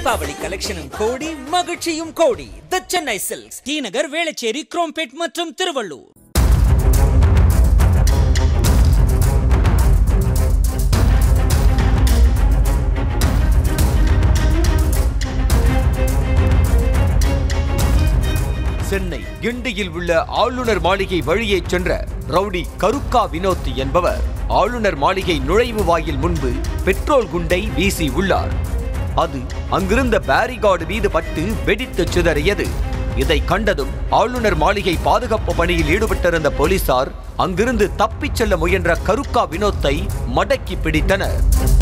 தீபாவளி கலெக்ஷனும் கோடி மகிழ்ச்சியும் கோடி the Chennai Silks T Nagar Velachery Chromepet மற்றும் திருவள்ளூர் சென்னை கிண்டியில் உள்ள ஆளுநர் மாளிகை வழியே சென்ற ரவுடி கருக்கா வினோத் என்பவர் ஆளுநர் மாளிகை நுழைவு வாயில் முன்பு பெட்ரோல் குண்டை வீசி உள்ளார் அது அங்கிருந்த பேரிகார்டு மீது பட்டு வெடித்து சிதறியது இதை கண்டதும் ஆளுநர் மாளிகை பாதுகாப்பு பணியில் ஈடுபட்டிருந்த போலீசார் அங்கிருந்து தப்பிச் செல்ல முயன்ற கருக்கா வினோத்தை மடக்கி பிடித்தனர்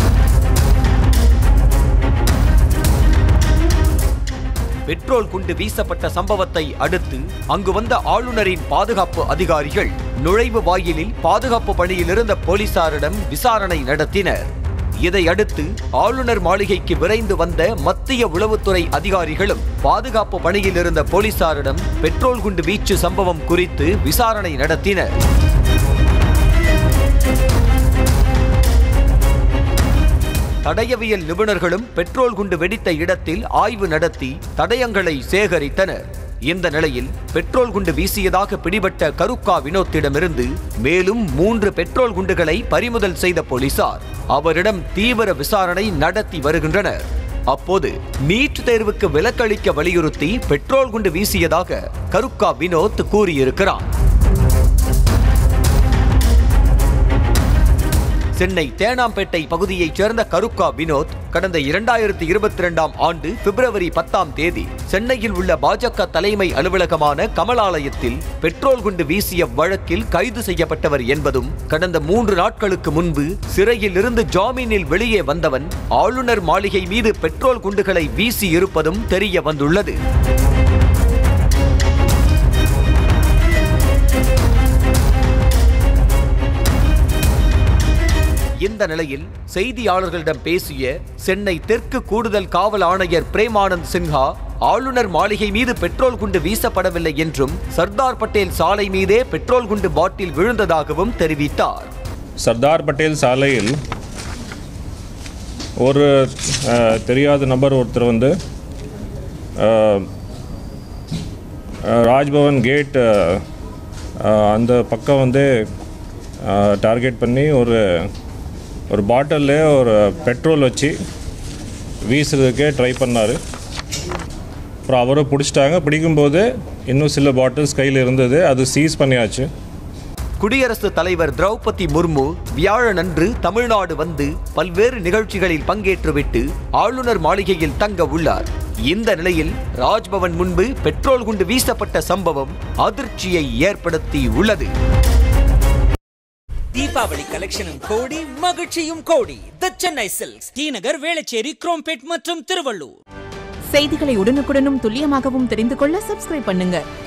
பெட்ரோல் குண்டு வீசப்பட்ட சம்பவத்தை அடுத்து அங்கு வந்த ஆளுநரின் பாதுகாப்பு அதிகாரிகள் நுழைவு வாயிலில் பாதுகாப்பு பணியில் இருந்த போலீசாரிடம் விசாரணை நடத்தினர் இதையடுத்து ஆளுநர் மாளிகைக்கு விரைந்து வந்த மத்திய உளவுத்துறை அதிகாரிகளும் பாதுகாப்பு பணியில் இருந்த போலீசாரிடம் பெட்ரோல் குண்டு வீச்சு சம்பவம் குறித்து விசாரணை நடத்தினர் தடயவியல் நிபுணர்களும் பெட்ரோல் குண்டு வெடித்த இடத்தில் ஆய்வு நடத்தி தடயங்களை சேகரித்தனர் இந்த நிலையில் பெட்ரோல் குண்டு வீசியதாக பிடிபட்ட கருக்கா வினோத்திடமிருந்து மேலும் மூன்று பெட்ரோல் குண்டுகளை பறிமுதல் செய்த போலீசார் அவரிடம் தீவிர விசாரணை நடத்தி வருகின்றனர் அப்போது நீட் தேர்வுக்கு விலக்களிக்க வலியுறுத்தி பெட்ரோல் குண்டு வீசியதாக கருக்கா வினோத் கூறியிருக்கிறார் சென்னை தேனாம்பேட்டை பகுதியைச் சேர்ந்த கருக்கா வினோத் கடந்த இரண்டாயிரத்தி இருபத்தி இரண்டாம் ஆண்டு பிப்ரவரி பத்தாம் தேதி சென்னையில் உள்ள பாஜக தலைமை அலுவலகமான கமலாலயத்தில் பெட்ரோல் குண்டு வீசிய வழக்கில் கைது செய்யப்பட்டவர் என்பதும் கடந்த மூன்று நாட்களுக்கு முன்பு சிறையில் இருந்து ஜாமீனில் வெளியே வந்தவன் ஆளுநர் மாளிகை மீது பெட்ரோல் குண்டுகளை வீசி இருப்பதும் தெரிய வந்துள்ளது இந்த நிலையில் செய்தியாளர்களிடம் பேசிய சென்னை தெற்கு கூடுதல் காவல் ஆணையர் பிரேமானந்த் சின்ஹா ஆளுநர் மாளிகை மீது பெட்ரோல் குண்டு வீசப்படவில்லை என்றும் சர்தார் பட்டேல் சாலை மீதே பெட்ரோல் குண்டு பாட்டில் விழுந்ததாகவும் தெரிவித்தார் சர்தார் பட்டேல் சாலையில் ஒரு அஹ், தெரியாத நபர் ஒருத்தர் வந்து அஹ், அஹ், ராஜ்பவன் கேட் அஹ், அஹ், அந்த பக்கம் வந்து டார்கெட் பண்ணி ஒரு ஒரு பாட்டிலில் ஒரு பெட்ரோல் வச்சு வீசுறதுக்கே ட்ரை பண்ணார் அப்புறம் அவரை பிடிச்சிட்டாங்க பிடிக்கும்போது இன்னும் சில பாட்டில்ஸ் கையில் இருந்தது அது சீஸ் பண்ணியாச்சு குடியரசுத் தலைவர் திரௌபதி முர்மு வியாழனன்று தமிழ்நாடு வந்து பல்வேறு நிகழ்ச்சிகளில் பங்கேற்றுவிட்டு ஆளுநர் மாளிகையில் தங்க உள்ளார் இந்த நிலையில் ராஜ்பவன் முன்பு பெட்ரோல் குண்டு வீசப்பட்ட சம்பவம் அதிர்ச்சியை ஏற்படுத்தி உள்ளது தீபாவளி கலெக்ஷனும் கோடி மகிழ்ச்சியும் கோடி the Chennai Silks T Nagar Velachery Chromepet மற்றும் திருவள்ளூர் செய்திகளை உடனுக்குடனும் துல்லியமாகவும் தெரிந்து கொள்ள சப்ஸ்கிரைப் பண்ணுங்க